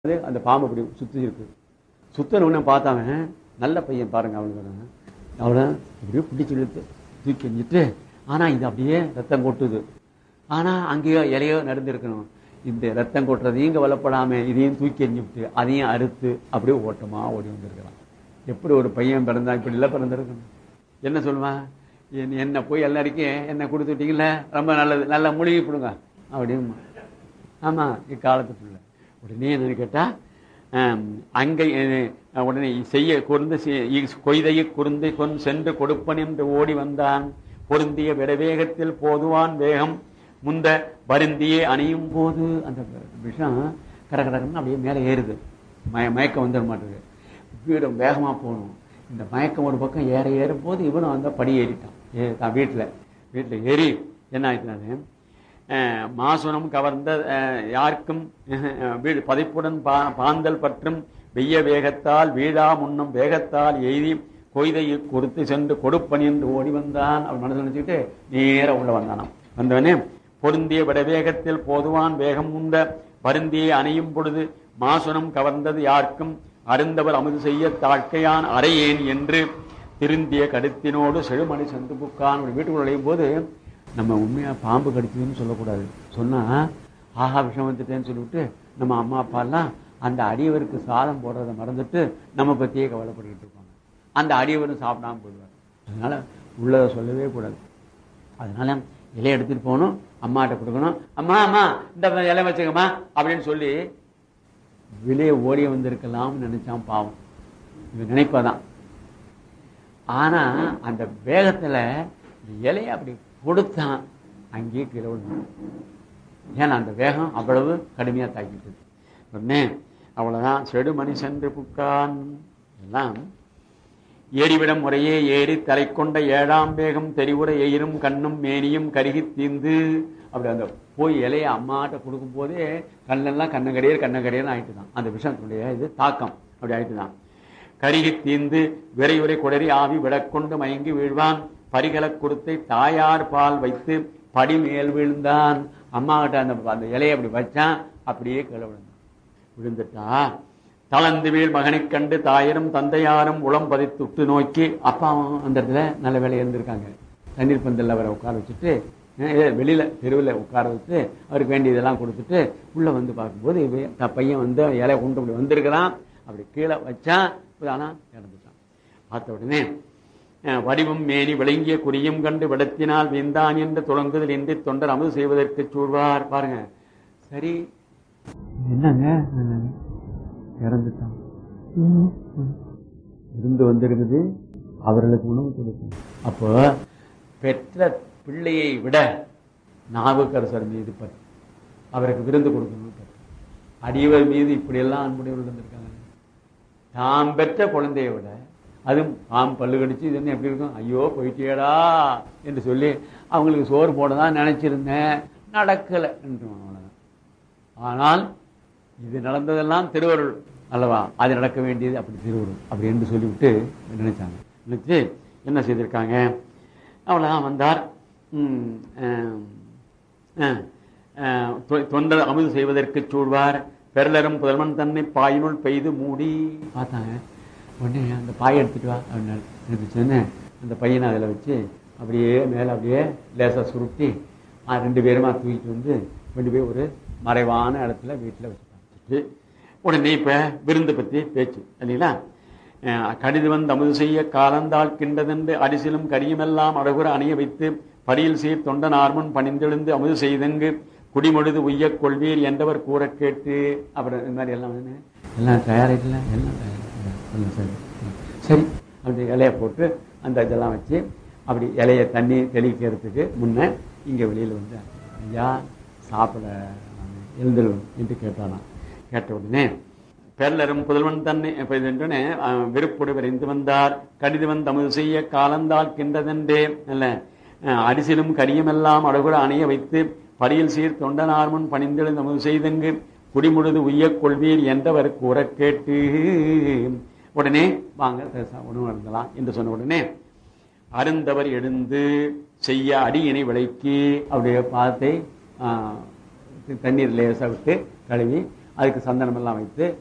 அது அந்த பாம்பு அப்படி சுற்றி இருக்கு சுத்தன உடனே பார்த்தாவன் நல்ல பையன் பாருங்க அவனுக்கு அவனை அப்படியே பிடிச்சி இழுத்து தூக்கி எறிஞ்சிட்டு ஆனால் இது அப்படியே ரத்தம் கொட்டுது ஆனால் அங்கேயோ இலையோ நடந்திருக்கணும் இந்த ரத்தம் கொட்டுறதையும் இங்கே வளப்படாம இதையும் தூக்கி எறிஞ்சுவிட்டு அதையும் அறுத்து அப்படியே ஓட்டமா ஓடி வந்திருக்கிறான் எப்படி ஒரு பையன் பிறந்தா இப்படி இல்லை பிறந்திருக்கணும் என்ன சொல்லுவான் என்- என்ன போய் எல்லாருக்கும் என்ன கொடுத்து விட்டீங்களே ரொம்ப நல்லது நல்லா மூழ்கி போடுங்க அப்படின்னு ஆமா இக்காலத்துக்குள்ள உடனே என்னன்னு கேட்டா ஆம், அங்கை அஹ், உடனே செய்ய குறுந்து கொய்தையை குறுந்தை கொன் சென்று கொடுப்பன் என்று ஓடி வந்தான் பொருந்திய விடவேகத்தில் போதுவான் வேகம் முந்த வருந்தியே அணியும் போது அந்த விஷம் கடகடன்னு அப்படியே மேலே ஏறுது மய மயக்கம் வந்துட மாட்டேங்குது வீடு வேகமா போகணும் இந்த மயக்கம் ஒரு பக்கம் ஏற ஏறும் போது இவனும் அந்த படி ஏறிட்டான் ஏ தான் வீட்டில் வீட்டில் ஏறி என்ன ஆயிட்டானு அஹ், மாசுனம் கவர்ந்த அஹ், யாருக்கும் அஹ், வீடு பதைப்புடன் பா பாந்தல் பற்றும் வெய்ய வேகத்தால் வீழா முன்னும் வேகத்தால் எய்தி கொய்தையை கொடுத்து சென்று கொடுப்பன் என்று ஓடி வந்தான் அவன் மனசு நினைச்சுக்கிட்டு நேரா உள்ள வந்தானாம் வந்தவனே பொருந்திய விடவேகத்தில் போதுவான் வேகம் உண்ட வருந்தியை அணையும் பொழுது மாசுனம் கவர்ந்தது யாருக்கும் அருந்தவர் அமுது செய்ய தாழ்க்கையான் அறையேன் என்று திருந்திய கடுத்தினோடு செழுமணி சென்று புக்கான் ஒரு வீட்டுக்குள்ள நுழையும் போது நம்ம உண்மையா பாம்பு கடிச்சதுன்னு சொல்லக்கூடாது சொன்னா ஆஹா விஷம் வந்துட்டேன்னு சொல்லிவிட்டு நம்ம அம்மா அப்பா எல்லாம் அந்த அடியவருக்கு சாதம் போடுறதை மறந்துட்டு நம்ம பத்தியே கவலைப்பட்டுக்கிட்டு இருப்பாங்க அந்த அடியவரும் சாப்பிடாம போயிடுவார் அதனால உள்ளதை சொல்லவே கூடாது அதனால இலையை எடுத்துட்டு போகணும் அம்மாட்ட கொடுக்கணும் அம்மா அம்மா இந்த இலை வச்சுக்கம்மா அப்படின்னு சொல்லி வெளியே ஓடி வந்திருக்கலாம்னு நினைச்சான் பாவம் இவன் நினைப்பதான் ஆனா அந்த வேகத்துல இந்த இலையை அப்படி கொடுத்தான் அங்கேயே கீழே விழுந்தான் ஏன்னா அந்த வேகம் அவ்வளவு கடுமையா தாக்கிட்டது உடனே அவ்வளவுதான் செடுமணி சென்று புக்கான் எல்லாம் ஏறிவிடம் முறையே ஏறி தலை கொண்ட ஏழாம் வேகம் தெரிவுற எயிரும் கண்ணும் மேனியும் கருகி தீந்து அப்படி அந்த போய் இலைய அம்மாட்ட கொடுக்கும் போதே கண்ணெல்லாம் கண்ணங்கடையர் கண்ணங்கடையர்னு ஆயிட்டு தான் அந்த விஷயத்தினுடைய இது தாக்கம் அப்படி ஆயிட்டு தான் கருகி தீந்து விரைவுரை குடறி ஆவி விடக்கொண்டு மயங்கி வீழ்வான் பரிகலக் குருத்தை தாயார் பால் வைத்து படி மேல் வீழ்ந்தான் அம்மா கிட்ட அந்த அந்த இலையை அப்படி வச்சான் அப்படியே கீழே விழுந்தான் விழுந்துட்டா தளர்ந்து வீழ் மகனைக் கண்டு தாயரும் தந்தையாரும் உளம் பதித்து உற்று நோக்கி அப்பாவும் அந்த இடத்துல நல்ல வேலை இருந்திருக்காங்க தண்ணீர் பந்தல்ல அவரை உட்கார வச்சுட்டு அஹ் ஏ, வெளியில தெருவில் உட்கார வச்சு அவருக்கு வேண்டியதெல்லாம் கொடுத்துட்டு உள்ள வந்து பார்க்கும்போது இவன் த- பையன் வந்து இலைய கொண்டு அப்படி வந்திருக்கிறான் அப்படி கீழே வச்சான் ஆனா இறந்துட்டான் பார்த்த உடனே அஹ், வடிவம் மேனி விளங்கிய குறியும் கண்டு விடத்தினால் வீந்தான் என்று தொடங்குதல் இன்றி தொண்டர் அமுது செய்வதற்கு சூழ்வார் பாருங்க சரி என்னங்க இறந்துட்டான் விருந்து வந்திருக்குது அவர்களுக்கு உணவு கொடுக்கும் அப்போ பெற்ற பிள்ளையை விட நாவுக்கரசர் மீது பற்று அவருக்கு விருந்து கொடுக்கணும் பற்று அடியவர் மீது இப்படியெல்லாம் அன்புடையவர்கள் இருந்திருக்காங்க தாம் பெற்ற குழந்தையை விட அதுவும் பாம் பல்லு கடிச்சு இது என்ன எப்படி இருக்கும் ஐயோ போயிட்டியடா என்று சொல்லி அவங்களுக்கு சோறு போட தான் நினைச்சிருந்தேன் நடக்கலை என்று அவ்வளவுதான் ஆனால் இது நடந்ததெல்லாம் திருவருள் அல்லவா அது நடக்க வேண்டியது அப்படி திருவருள் அப்படி என்று சொல்லிவிட்டு நினைச்சாங்க நினைச்சு என்ன செய்திருக்காங்க அவ்வளோதான் வந்தார் ம், ஆம், ஆ, ஆ, தொ- தொண்டர் அமுது செய்வதற்கு சூழ்வார் பெருளரும் புதல்வன் தன்னை பாயினுள் பெய்து மூடி பார்த்தாங்க உடனே அந்த பாயை எடுத்துட்டு வா அப்படின்னாரு எடுத்து சொன்னேன் அந்த பையனை அதில் வச்சு அப்படியே மேலே அப்படியே லேசாக சுருட்டி ஆ, ரெண்டு பேருமா தூக்கிட்டு வந்து கொண்டு போய் ஒரு மறைவான இடத்துல வீட்டில் வச்சுட்டாங்க உடனே இப்போ விருந்து பற்றி பேச்சு இல்லைங்களா அஹ் கடிது வந்து அமுது செய்ய காலந்தால் கிண்டதென்று அரிசிலும் கரியுமெல்லாம் அழகுற அணிய வைத்து படியில் சீர் தொண்ட நார்மன் பணிந்தெழுந்து அமுது செய்தங்கு குடிமொழுது உய்யக் கொள்வீர் என்றவர் கூற கேட்டு அப்புறம் இந்த மாதிரி எல்லாம் வந்து, எல்லாம் தயாரிக்கல எல்லாம் தயாரிக்கல எல்லாம் சரி சரி அப்படி இலையை போட்டு அந்த இதெல்லாம் வச்சு அப்படி இலைய தண்ணி தெளிக்கிறதுக்கு முன்ன இங்கே வெளியில் வந்து ஐயா சாப்பிட எழுந்தல் என்று கேட்டானாம் கேட்ட உடனே பெருளரும் புதல்வன் தன்னை இப்ப இது என்றுனே, அஹ், விருப்போடு விரைந்து வந்தார் கடிது வந்து அமுது செய்ய காலந்தால் கின்றதென்றே அல்ல அஹ், அரிசிலும் கரியுமெல்லாம் அழகுற அணைய வைத்து படியில் சீர் தொண்டனார்முன் பணிந்தெழுந்து அமுது செய்தங்கு குடிமுழுது உய்யக் கொள்வீர் என்றவர் கூற கேட்டு உடனே வாங்க பேச- உணவு அருந்தலாம் என்று சொன்ன உடனே அருந்தவர் எழுந்து செய்ய அடியினை விளக்கி அவருடைய பாதத்தை ஆஹ், தண்ணீர் லேசா விட்டு கழுவி அதுக்கு சந்தனம் எல்லாம் வைத்து